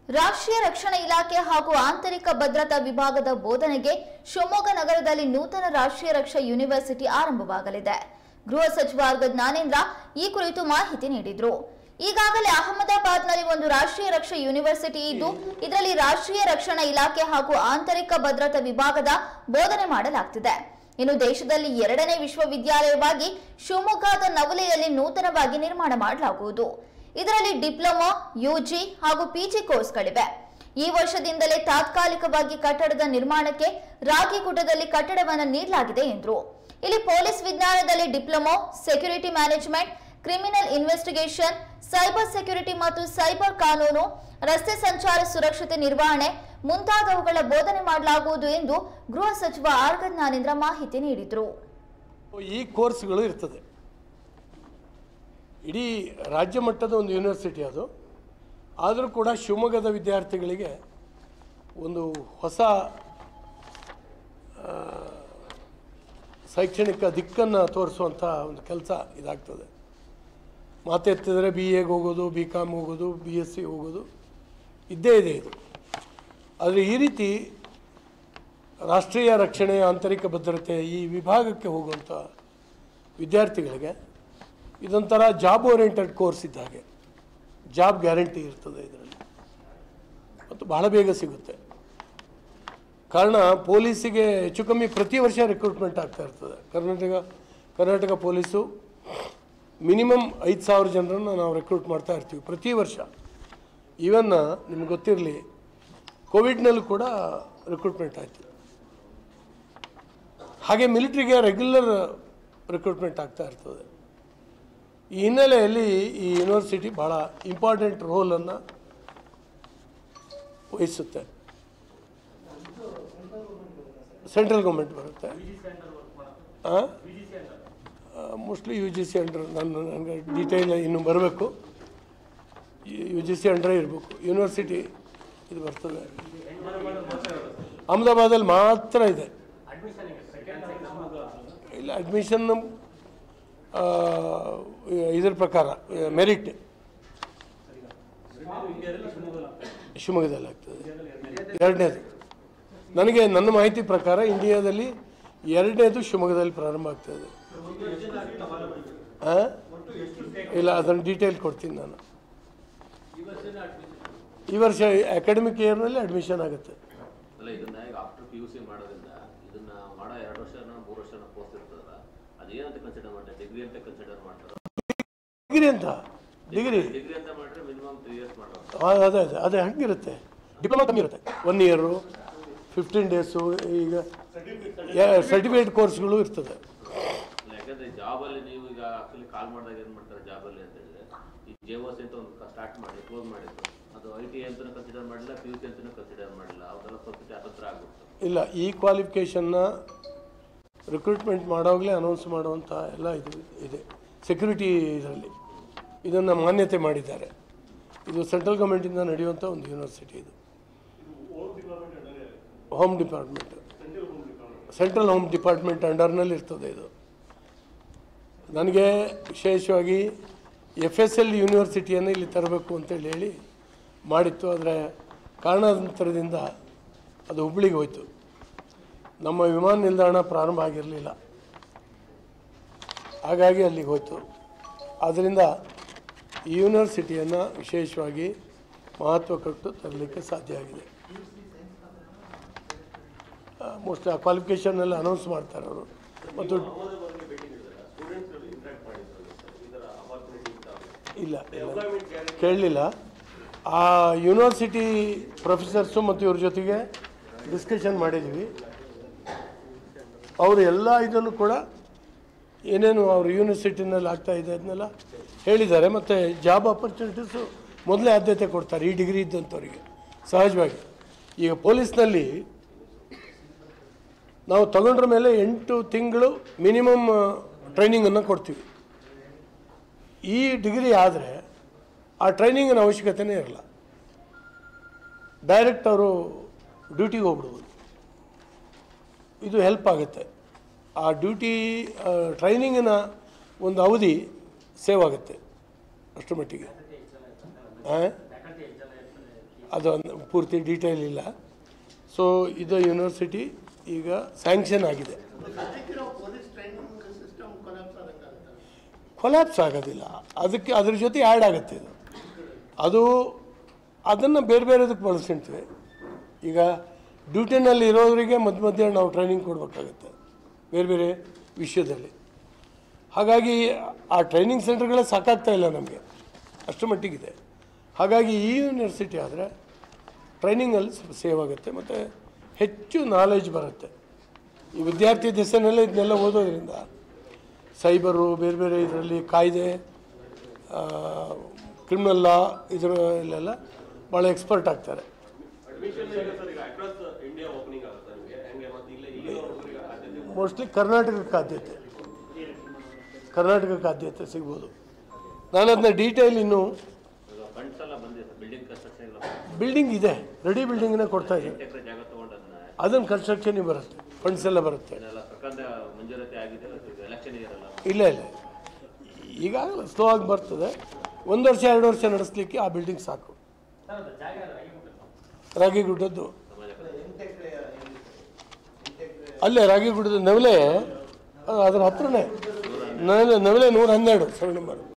ರಾಷ್ಟ್ರೀಯ ರಕ್ಷಣಾ ಇಲಾಖೆ ಹಾಗೂ ಆಂತರಿಕ ಭದ್ರತಾ ವಿಭಾಗದ ಬೋಧನೆಗೆ ಶಿವಮೊಗ್ಗ ನಗರದಲ್ಲಿ ನೂತನ ರಾಷ್ಟ್ರೀಯ ರಕ್ಷಾ ಯೂನಿವರ್ಸಿಟಿ ಆರಂಭವಾಗಲಿದೆ ಗೃಹ ಸಚಿವ ಆರ್ಗ ಜ್ಞಾನೇಂದ್ರ ಈ ಕುರಿತು ಮಾಹಿತಿ ನೀಡಿದ್ರು ಈಗಾಗಲೇ ಅಹಮದಾಬಾದ್ನಲ್ಲಿ ಒಂದು ರಾಷ್ಟ್ರೀಯ ರಕ್ಷಾ ಯೂನಿವರ್ಸಿಟಿ ಇದ್ದು ಇದರಲ್ಲಿ ರಾಷ್ಟ್ರೀಯ ರಕ್ಷಣಾ ಇಲಾಖೆ ಹಾಗೂ ಆಂತರಿಕ ಭದ್ರತಾ ವಿಭಾಗದ ಬೋಧನೆ ಮಾಡಲಾಗ್ತಿದೆ ಇನ್ನು ದೇಶದಲ್ಲಿ ಎರಡನೇ ವಿಶ್ವವಿದ್ಯಾಲಯವಾಗಿ ಶಿವಮೊಗ್ಗದ ನವಲೆಯಲ್ಲಿ ನೂತನವಾಗಿ ನಿರ್ಮಾಣ ಮಾಡಲಾಗುವುದು ಇದರಲ್ಲಿ ಡಿಪ್ಲೊಮಾ ಯುಜಿ ಹಾಗೂ ಪಿಜಿ ಕೋರ್ಸ್ಗಳಿವೆ ಈ ವರ್ಷದಿಂದಲೇ ತಾತ್ಕಾಲಿಕವಾಗಿ ಕಟ್ಟಡದ ನಿರ್ಮಾಣಕ್ಕೆ ರಾಗಿಗುಡ್ಡದಲ್ಲಿ ಕಟ್ಟಡವನ್ನು ನೀಡಲಾಗಿದೆ ಎಂದರು ಇಲ್ಲಿ ಪೊಲೀಸ್ ವಿಜ್ಞಾನದಲ್ಲಿ diploma security management criminal investigation cyber security ಮತ್ತು ಸೈಬರ್ ಕಾನೂನು ರಸ್ತೆ ಸಂಚಾರ ಸುರಕ್ಷತೆ ನಿರ್ವಹಣೆ ಮುಂತಾದವುಗಳ ಬೋಧನೆ ಮಾಡಲಾಗುವುದು ಎಂದು ಗೃಹ ಸಚಿವ ಆರ್ಗ ಜ್ಞಾನೇಂದ್ರ ಮಾಹಿತಿ ನೀಡಿದರು ಈ ಕೋರ್ಸ್ಗಳು ಇರ್ತದೆ ಇಡೀ ರಾಜ್ಯ ಮಟ್ಟದ ಒಂದು ಯೂನಿವರ್ಸಿಟಿ ಅದು ಆದರೂ ಕೂಡ ಶಿವಮೊಗ್ಗದ ವಿದ್ಯಾರ್ಥಿಗಳಿಗೆ ಒಂದು ಹೊಸ ಆ, ಶೈಕ್ಷಣಿಕ ದಿಕ್ಕನ್ನು ತೋರಿಸುವಂಥ ಒಂದು ಕೆಲಸ ಇದಾಗ್ತದೆ ಮಾತೆತ್ತಿದ್ರೆ ಬಿ ಎಗೆ ಹೋಗೋದು ಬಿ ಕಾಮ್ ಹೋಗೋದು ಬಿ ಎಸ್ ಸಿ ಹೋಗೋದು ಇದ್ದೇ ಇದೆ ಇದು ಆದರೆ ಈ ರೀತಿ ರಾಷ್ಟ್ರೀಯ ರಕ್ಷಣೆ ಆಂತರಿಕ ಭದ್ರತೆ ಈ ವಿಭಾಗಕ್ಕೆ ಹೋಗುವಂಥ ವಿದ್ಯಾರ್ಥಿಗಳಿಗೆ ಇದೊಂಥರ ಜಾಬ್ ಓರಿಯೆಂಟೆಡ್ ಕೋರ್ಸ್ ಇದ್ದ ಹಾಗೆ ಜಾಬ್ ಗ್ಯಾರಂಟಿ ಇರ್ತದೆ ಇದರಲ್ಲಿ ಮತ್ತು ಬಹಳ ಬೇಗ ಸಿಗುತ್ತೆ ಕಾರಣ ಪೊಲೀಸಿಗೆ ಹೆಚ್ಚು ಕಮ್ಮಿ ಪ್ರತಿ ವರ್ಷ ರಿಕ್ರೂಟ್ಮೆಂಟ್ ಆಗ್ತಾ ಇರ್ತದೆ ಕರ್ನಾಟಕ ಕರ್ನಾಟಕ ಪೊಲೀಸು ಮಿನಿಮಮ್ ಐದು ಸಾವಿರ ಜನರನ್ನು ನಾವು ರೆಕ್ರೂಟ್ ಮಾಡ್ತಾ ಇರ್ತೀವಿ ಪ್ರತಿ ವರ್ಷ ಈವನ್ ನಿಮ್ಗೆ ಗೊತ್ತಿರಲಿ ಕೋವಿಡ್ನಲ್ಲೂ ಕೂಡ ರಿಕ್ರೂಟ್ಮೆಂಟ್ ಆಯಿತು ಹಾಗೆ ಮಿಲಿಟ್ರಿಗೆ ರೆಗ್ಯುಲರ್ ರಿಕ್ರೂಟ್ಮೆಂಟ್ ಆಗ್ತಾ ಇರ್ತದೆ ಈ ಹಿನ್ನೆಲೆಯಲ್ಲಿ ಈ ಯೂನಿವರ್ಸಿಟಿ ಭಾಳ ಇಂಪಾರ್ಟೆಂಟ್ ರೋಲನ್ನು ವಹಿಸುತ್ತೆ ಸೆಂಟ್ರಲ್ ಗೌರ್ಮೆಂಟ್ ಬರುತ್ತೆ mostly U G C under ನಾನು ನನಗೆ ಡೀಟೇಲ್ ಇನ್ನು ಬರಬೇಕು ಯು ಜಿ ಸಿ ಅಂಡರೇ ಇರಬೇಕು ಯೂನಿವರ್ಸಿಟಿ ಇದು ಬರ್ತದೆ ಅಹಮದಾಬಾದಲ್ಲಿ ಮಾತ್ರ ಇದೆ ಇಲ್ಲ ಅಡ್ಮಿಷನ್ ಇದ್ರ ಪ್ರಕಾರ ಮೆರಿಟ್ ಶಿವಮೊಗ್ಗದಲ್ಲಿ ಆಗ್ತದೆ ಎರಡನೇದು ನನಗೆ ನನ್ನ ಮಾಹಿತಿ ಪ್ರಕಾರ ಇಂಡಿಯಾದಲ್ಲಿ ಎರಡನೇದು ಶಿವಮೊಗ್ಗದಲ್ಲಿ ಪ್ರಾರಂಭ ಆಗ್ತದೆ ಆ? ಇಲ್ಲ ಅದನ್ನು ಡೀಟೇಲ್ ಕೊಡ್ತೀನಿ ನಾನು ಈ ವರ್ಷ ಅಕಾಡೆಮಿಕ್ ಇಯರ್ನಲ್ಲಿ ಅಡ್ಮಿಷನ್ ಆಗುತ್ತೆ ಅಲ್ಲ ಇದನ್ನ ಈಗ ಆಫ್ಟರ್ ಪಿ ಯು ಸಿ ಮಾಡೋದ್ರಿಂದ ಇದನ್ನ ಮಾಡೋ ಎರಡು ವರ್ಷನ ಮೂರು ವರ್ಷನ ಕೋರ್ಸ್ ಇರ್ತದಲ್ಲ ಅದೇನಂತ ಕನ್ಸಿಡರ್ ಮಾಡ್ತಾರೆ ಡಿಗ್ರಿ ಅಂತ ಕನ್ಸಿಡರ್ ಮಾಡ್ತಾರೆ ಡಿಗ್ರಿ ಅಂತ ಡಿಗ್ರಿ ಡಿಗ್ರಿ ಅಂತ ಮಾಡಿದ್ರೆ ಮಿನಿಮಮ್ ತ್ರೀ ಇಯರ್ಸ್ ಮಾಡೋದು ಆ, ಅದೇ ಅದೇ ಅದೇ ಹಂಗಿರುತ್ತೆ ಡಿಪ್ಲೊಮಾ ಕಮ್ಮಿ ಇರುತ್ತೆ ಒನ್ ಇಯರು ಫಿಫ್ಟೀನ್ ಡೇಸು ಈಗ ಸರ್ಟಿಫಿಕೇಟ್ ಕೋರ್ಸ್ಗಳು ಇರ್ತದೆ ಅಲ್ಲ, ಯಾಕಂದ್ರೆ ಜಾಬಲ್ಲಿ ನೀವು ಈಗ ಆಕ್ಚುಲಿ ಕಾಲ್ ಮಾಡಿದಾಗ ಏನು ಮಾಡ್ತಾರೆ ಜಾಬಲ್ಲಿ ಅಂತ ಹೇಳಿದ್ರೆ ಈ ಜೆ ಓ ಸಿ ಅಂತ ಒಂದು ಸ್ಟಾರ್ಟ್ ಮಾಡಿ ಕ್ಲೋಸ್ ಮಾಡಿದ್ರು ಅದು ಐ ಟಿ ಅಂತಲೂ ಕನ್ಸಿಡರ್ ಮಾಡಿಲ್ಲ ಪಿ ಯು ಸಿ ಅಂತಲೂ ಕನ್ಸಿಡರ್ ಮಾಡಿಲ್ಲ ಅವೆಲ್ಲ ಪರಿಸ್ಥಿತಿ ಹತ್ರ ಆಗ್ಬಿಡ್ತು ಇಲ್ಲ ಈ ಕ್ವಾಲಿಫಿಕೇಷನ್ನ ರಿಕ್ರೂಟ್ಮೆಂಟ್ ಮಾಡೋವಾಗಲೇ ಅನೌನ್ಸ್ ಮಾಡುವಂಥ ಎಲ್ಲ ಇದು ಇದೆ ಸೆಕ್ಯೂರಿಟಿ ಇದರಲ್ಲಿ ಇದನ್ನು ಮಾನ್ಯತೆ ಮಾಡಿದ್ದಾರೆ ಇದು ಸೆಂಟ್ರಲ್ ಗೌರ್ಮೆಂಟಿಂದ ನಡೆಯುವಂಥ ಒಂದು ಯೂನಿವರ್ಸಿಟಿ ಇದು home department central home department ಅಂಡರ್ನಲ್ಲಿ ಇರ್ತದೆ ಇದು ನನಗೆ ವಿಶೇಷವಾಗಿ ಎಫ್ ಎಸ್ ಎಲ್ ಯೂನಿವರ್ಸಿಟಿಯನ್ನು ಇಲ್ಲಿ ತರಬೇಕು ಅಂತೇಳಿ ಹೇಳಿ ಮಾಡಿತ್ತು ಆದರೆ ಕಾರಣಾಂತರದಿಂದ ಅದು ಹುಬ್ಳಿಗೆ ಹೋಯಿತು ನಮ್ಮ ವಿಮಾನ ನಿಲ್ದಾಣ ಪ್ರಾರಂಭ ಆಗಿರಲಿಲ್ಲ ಹಾಗಾಗಿ ಅಲ್ಲಿಗೆ ಹೋಯಿತು ಆದ್ದರಿಂದ ಈ ಯೂನಿವರ್ಸಿಟಿಯನ್ನು ವಿಶೇಷವಾಗಿ ಮಹತ್ವ ಕೊಟ್ಟು ತರಲಿಕ್ಕೆ ಸಾಧ್ಯ ಆಗಿದೆ ಮೋಸ್ಟ್ಲಿ ಆ ಕ್ವಾಲಿಫಿಕೇಷನ್ನೆಲ್ಲ ಅನೌನ್ಸ್ ಮಾಡ್ತಾರೆ ಅವರು ಮತ್ತು ಇಲ್ಲ ಇಲ್ಲ ಕೇಳಲಿಲ್ಲ ಆ ಯೂನಿವರ್ಸಿಟಿ ಪ್ರೊಫೆಸರ್ಸು ಮತ್ತು ಇವ್ರ ಜೊತೆಗೆ ಡಿಸ್ಕಷನ್ ಮಾಡಿದ್ದೀವಿ ಅವರು ಎಲ್ಲ ಇದನ್ನು ಕೂಡ ಏನೇನು ಅವ್ರ ಯೂನಿವರ್ಸಿಟಿನಲ್ಲಿ ಆಗ್ತಾ ಇದೆ ಅದನ್ನೆಲ್ಲ ಹೇಳಿದ್ದಾರೆ ಮತ್ತು ಜಾಬ್ ಆಪರ್ಚುನಿಟೀಸು ಮೊದಲೇ ಆದ್ಯತೆ ಕೊಡ್ತಾರೆ ಈ ಡಿಗ್ರಿ ಇದ್ದಂಥವ್ರಿಗೆ ಸಹಜವಾಗಿ ಈಗ ಪೊಲೀಸ್ನಲ್ಲಿ ನಾವು ತಗೊಂಡ್ರ ಮೇಲೆ ಎಂಟು ತಿಂಗಳು ಮಿನಿಮಮ್ ಟ್ರೈನಿಂಗನ್ನು ಕೊಡ್ತೀವಿ ಈ ಡಿಗ್ರಿ ಆದರೆ ಆ ಟ್ರೈನಿಂಗಿನ ಅವಶ್ಯಕತೆನೇ ಇರಲ್ಲ ಡೈರೆಕ್ಟ್ ಅವರು ಡ್ಯೂಟಿಗೆ ಹೋಗ್ಬಿಡ್ಬೋದು ಇದು ಹೆಲ್ಪ್ ಆಗುತ್ತೆ ಆ ಡ್ಯೂಟಿ ಟ್ರೈನಿಂಗಿನ ಒಂದು ಅವಧಿ ಸೇವ್ ಆಗುತ್ತೆ ಅಷ್ಟರ ಮಟ್ಟಿಗೆ ಆ? ಅದು ಒಂದು ಪೂರ್ತಿ ಡೀಟೇಲ್ ಇಲ್ಲ ಸೊ ಇದು ಯೂನಿವರ್ಸಿಟಿ ಈಗ ಸ್ಯಾಂಕ್ಷನ್ ಆಗಿದೆ ಸದ್ಯಕ್ಕಿರೋ ಪೊಲೀಸ್ ಟ್ರೈನಿಂಗ್ ಸಿಸ್ಟಮ್ ಕೊಲಾಪ್ಸ್ ಆದಂಗಾಗುತ್ತೆ ಕೊಲ್ಯಾಪ್ಸ್ ಆಗೋದಿಲ್ಲ ಅದಕ್ಕೆ ಅದ್ರ ಜೊತೆ ಆ್ಯಡ್ ಆಗುತ್ತೆ ಇದು ಅದು ಅದನ್ನು ಬೇರೆ ಬೇರೆದಕ್ಕೆ ಬಳಸ್ಕೊಂತೀವಿ ಈಗ ಡ್ಯೂಟಿನಲ್ಲಿ ಇರೋರಿಗೆ ಮಧ್ಯ ಮಧ್ಯ ನಾವು ಟ್ರೈನಿಂಗ್ ಕೊಡಬೇಕಾಗತ್ತೆ ಬೇರೆ ಬೇರೆ ವಿಷಯದಲ್ಲಿ ಹಾಗಾಗಿ ಆ ಟ್ರೈನಿಂಗ್ ಸೆಂಟರ್ಗಳೇ ಸಾಕಾಗ್ತಾ ಇಲ್ಲ ನಮಗೆ ಅಷ್ಟು ಮಟ್ಟಿಗಿದೆ ಹಾಗಾಗಿ ಈ ಯೂನಿವರ್ಸಿಟಿ ಆದರೆ ಟ್ರೈನಿಂಗಲ್ಲಿ ಸ್ವಲ್ಪ ಸೇವ್ ಆಗುತ್ತೆ ಮತ್ತು ಹೆಚ್ಚು ನಾಲೆಜ್ ಬರುತ್ತೆ ಈ ವಿದ್ಯಾರ್ಥಿ ದೆಸೆನಲ್ಲೇ ಇದನ್ನೆಲ್ಲ ಓದೋದ್ರಿಂದ ಸೈಬರು ಬೇರೆ ಬೇರೆ ಇದರಲ್ಲಿ ಕಾಯ್ದೆ ಕ್ರಿಮಿನಲ್ ಲಾ ಇದರಲ್ಲೆಲ್ಲ ಭಾಳ ಎಕ್ಸ್ಪರ್ಟ್ ಆಗ್ತಾರೆ ಅಡ್ಮಿಷನ್ ಈಗ ಸರ್ ಈಗ ಅಕ್ರಾಸ್ ಇಂಡಿಯಾ ಓಪನಿಂಗ್ ಆಗುತ್ತೆ ನಿಮಗೆ ಹೆಂಗೆ ಮತ್ತೆ ಇಲ್ಲೇ ಇಲ್ಲಿರೋ ಹುಡುಗರಿಗೆ ಆದ್ಯತೆ ಮೋಸ್ಟ್ಲಿ ಕರ್ನಾಟಕಕ್ಕೆ ಆದ್ಯತೆ ಕರ್ನಾಟಕಕ್ಕೆ ಆದ್ಯತೆ ಸಿಗ್ಬೋದು ನಾನು ಅದನ್ನ ಡೀಟೇಲ್ ಇನ್ನು ಈಗ ಫಂಡ್ಸ್ ಎಲ್ಲ ಬಂದಿದೆ ಬಿಲ್ಡಿಂಗ್ ಕನ್ಸ್ಟ್ರಕ್ಷನ್ ಎಲ್ಲ ಬಿಲ್ಡಿಂಗ್ ಇದೆ ರೆಡಿ ಬಿಲ್ಡಿಂಗ್ನೇ ಕೊಡ್ತಾ ಇದ್ದೀನಿ ಎಕರೆ ಜಾಗ ತೊಗೊಂಡು ಅದನ್ನ ಅದನ್ನು ಕನ್ಸ್ಟ್ರಕ್ಷನಿಗೆ ಬರುತ್ತೆ ಫಂಡ್ಸ್ ಎಲ್ಲ ಬರುತ್ತೆ ಇದೆಲ್ಲ ಸರ್ಕಾರದ ಮಂಜೂರಾತಿ ಆಗಿದೆ ಎಲೆಕ್ಷನ್ ಇರಲ್ಲ ಇಲ್ಲ ಇಲ್ಲ ಈಗಾಗಲೇ ಸ್ಲೋ ಆಗಿ ಬರ್ತದೆ ಒಂದು ವರ್ಷ ಎರಡು ವರ್ಷ ನಡೆಸಲಿಕ್ಕೆ ಆ ಬಿಲ್ಡಿಂಗ್ ಸಾಕು ರಾಗಿಗುಡ್ಡದ್ದು ಅಲ್ಲೇ ರಾಗಿಗುಡ್ಡದ ನವಲೆ ಅದು ಅದ್ರ ಹತ್ರನೇ ನವಲೆ ನವಲೆ ನೂರ ಹನ್ನೆರಡು ಸರ್ವೆ ನಂಬರ್